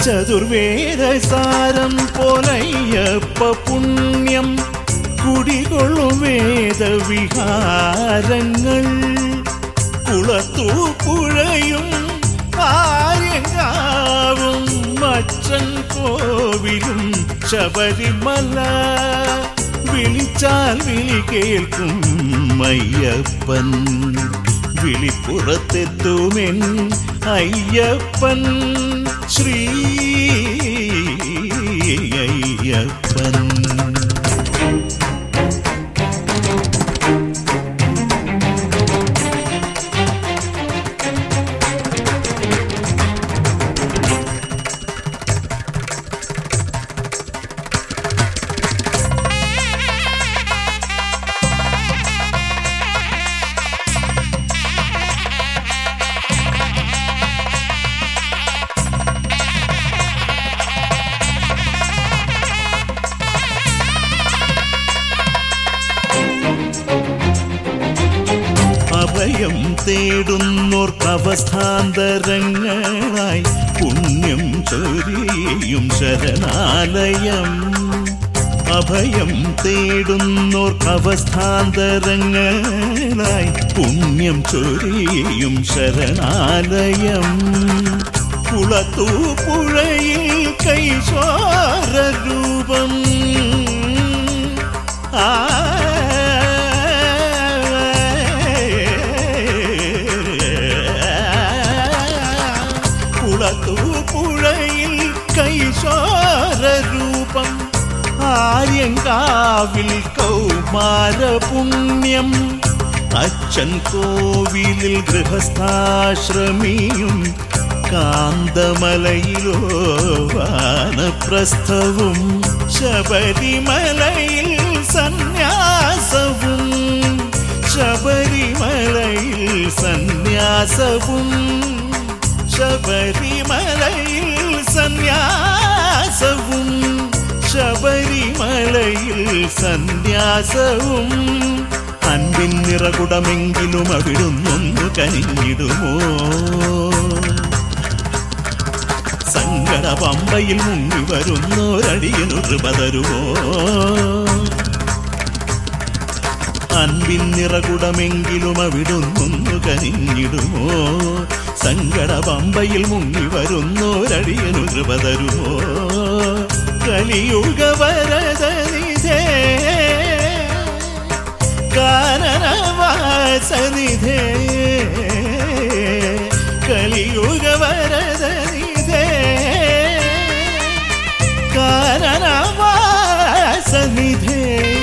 ചതുർവേദസാരം പോലയ്യപ്പ പുണ്യം കുടികൊള്ളും വേദവിഹാരങ്ങൾ കുളത്തൂ പുഴയും ആര്യങ്കാവും അച്ഛൻ കോവിലും ശബരിമല വിളിച്ചാൽ വിളി കേൾക്കും അയ്യപ്പൻ വിളിപ്പുറത്തെത്തുമെൻ അയ്യപ്പൻ ശ്രീ അയ്യപ്പൻ അഭയം തേടുന്നോർക്കവസ്ഥാന്തരങ്ങളായി പുണ്യം ചൊരിയും ശരണാലയം അഭയം തേടുന്നോർക്കവസ്ഥാന്തരങ്ങളായി പുണ്യം ചൊരിയും ശരണാലയം കുളത്തൂ പുഴയിൽ കൈശോര രൂപം ആ കുളത്തൂ പുഴയിൽ കൈശോര രൂപം ആര്യങ്കാവിൽ കൗമാര പുണ്യം അച്ഛൻ കോവിലിൽ ഗൃഹസ്ഥാശ്രമിയും കാന്തമലയിലോ വാനപ്രസ്ഥവും ശബരിമലയിൽ സന്യാസവും ശബരിമലയിൽ സന്യാസവും ശബരിമലയിൽ സന്യാസവും ശബരിമലയിൽ സന്യാസവും അൻപിൻ നിറകുടമെങ്കിലും അവിടുന്നൊന്നു കനിഞ്ഞിടുമോ സങ്കട പമ്പയിൽ മുങ്ങി വരുന്നോരടിയനു കൃപ തരുമോ അൻപിൻ നിറകുടമെങ്കിലും അവിടുന്നൊന്നു കനിഞ്ഞിടുമോ സങ്കട പമ്പയിൽ മുങ്ങി വരുന്നോരടിയനു കൃപ തരുമോ കലിയുഗ വരദനിധേ കാനനവാസനിധേ കലിയുഗ വരദനിധേ കാനനവാസനിധേ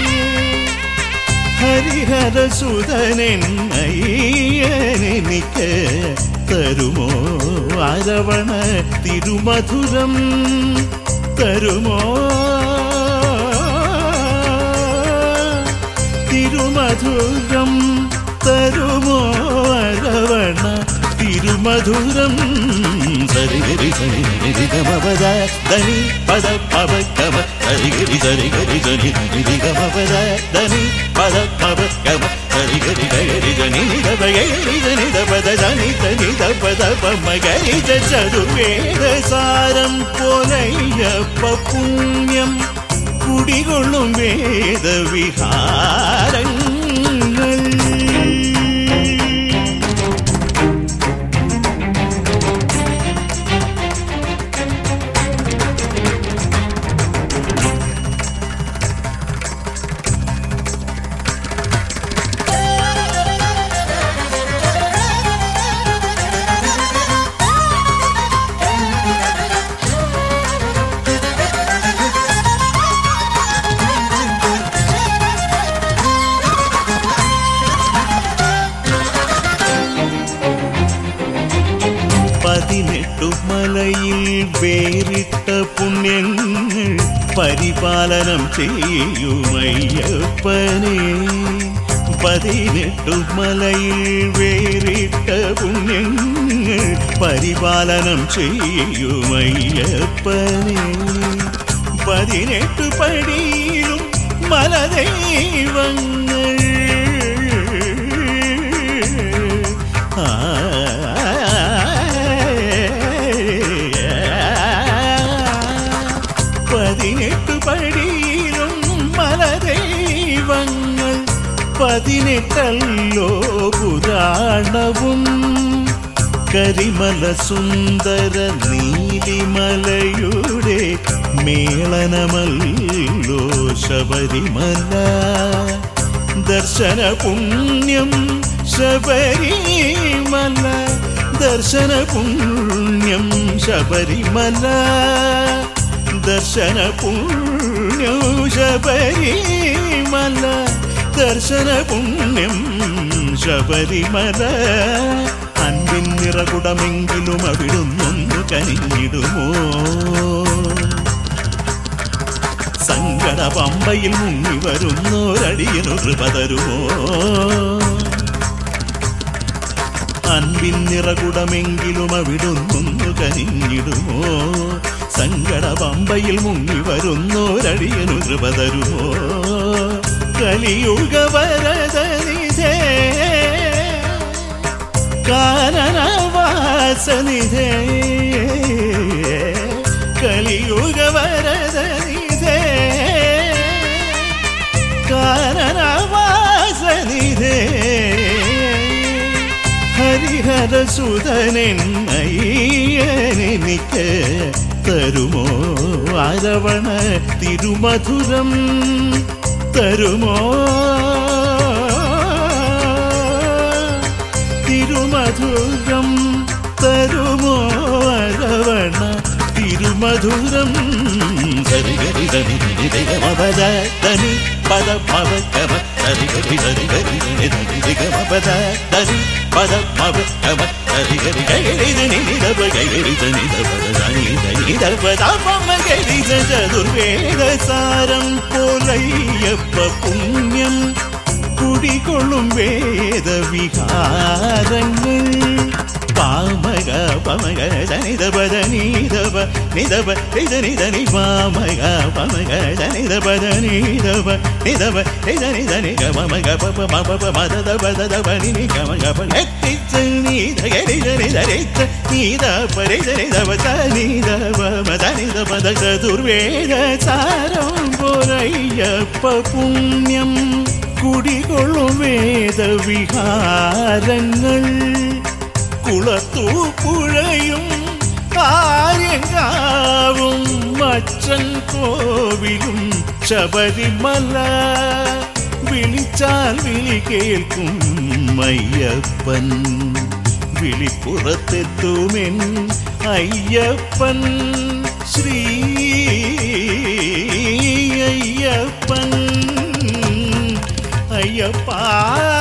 ഹരിഹരസുതനൻ അയ്യനെനിക്ക് തരുമോ അരവണ തിരുമധുരം തരുമോ തിരുമധുരം തരുമോ അരവണ തിരുമധുരം സരിഗരി സരി ഗമപദ ധനി പദ പവ ഗമ സരിഗരി സരിഗരി സരി നിരി ഗമപദ ധനി പദ പവ ഗമ സരിഗരി ഗരി ധനി നിധ ഗരി ധനി പദ ധനി ധനി പദ പമ ഗരി ചതുർവേദ സാരം പോലയ്യപ്പ പുണ്യം കുടികൊള്ളും വേദവിഹാരങ്ങൾ പതിനെട്ടു മലയിൽ വേറിട്ട പുണ്യങ്ങൾ പരിപാലനം ചെയ്യുമയ്യപ്പനെ പതിനെട്ടു മലയിൽ വേറിട്ട പുണ്യങ്ങൾ പരിപാലനം ചെയ്യുമയ്യപ്പനെ പതിനെട്ടു പടിയിലും മലദൈവങ്ങൾ ആ പതിനെട്ടല്ലോ പുരാണവും കരിമല സുന്ദര നീലിമലയുടെ മേളനമല്ലോ ശബരിമല ദർശന പുണ്യം ശബരിമല ദർശന പുണ്യം ശബരിമല ദർശന പുണ്യം ശബരിമല ദർശന പുണ്യം ശബരിമല അൻപിൻ നിറകുടമെങ്കിലും അവിടുന്നൊന്നു കനിഞ്ഞിടുമോ സങ്കട പമ്പയിൽ മുങ്ങി വരുന്നോരടിയനു കൃപ തരുമോ അൻപിൻ നിറകുടമെങ്കിലും അവിടുന്നൊന്നു കനിഞ്ഞിടുമോ സങ്കട പമ്പയിൽ മുങ്ങി വരുന്നോരടിയനു കൃപ തരുമോ കലിയുഗ വരദനിധേ കാനനവാസനിധേ കലിയുഗ വരദനിധേ കാനനവാസനിധേ ഹരിഹര സുതനെന്നയ്യനെനിക്ക് തരുമോ അരവണ തിരുമധുരം തരുമോ തിരുമധുരം തരുമോ അരവണ തിരുമധുരം ധനി പദ ഭവ കമ ധരി ഗരി ധരി ഗരി ധരി ഗമ പദ ധരി പദ ഭവ കമ ധരി ഗരി ഗരി ധനി നിധപ ഗരി ധനി ധപ ധനി ധനി ധപ ധപമ ഗരി ചതുർവേദ സാരം പോലയ്യപ്പ പുണ്യം കുടികൊള്ളും വേദവിഹാരങ്ങൾ പാമക പമക ജനിതപദ നീതപ നിതപ നിത നിത നി പാമക പമക ജനിതപദ നീതപ നിതപ നിത നിത നി ഗമക പപ മപ മദ പദ ദപ നി നി ഗമക പ എത്തിച്ച നീത ഗരി ജനി ധരിച്ച നീത പരി ജനി ദപ ത നീത മദ നിത പദ ചതുർവേദ സാരം പോരയ്യപ്പ പുണ്യം കുടികൊള്ളും വേദവിഹാരങ്ങൾ കുളത്തു പുഴയും കാര്യങ്കാവും അച്ഛൻ കോവിലും ശബരിമല വിളിച്ചാൽ വിളി കേൾക്കും അയ്യപ്പൻ വിളിപ്പുറത്തെത്തുമെൻ അയ്യപ്പൻ ശ്രീ അയ്യപ്പൻ അയ്യപ്പ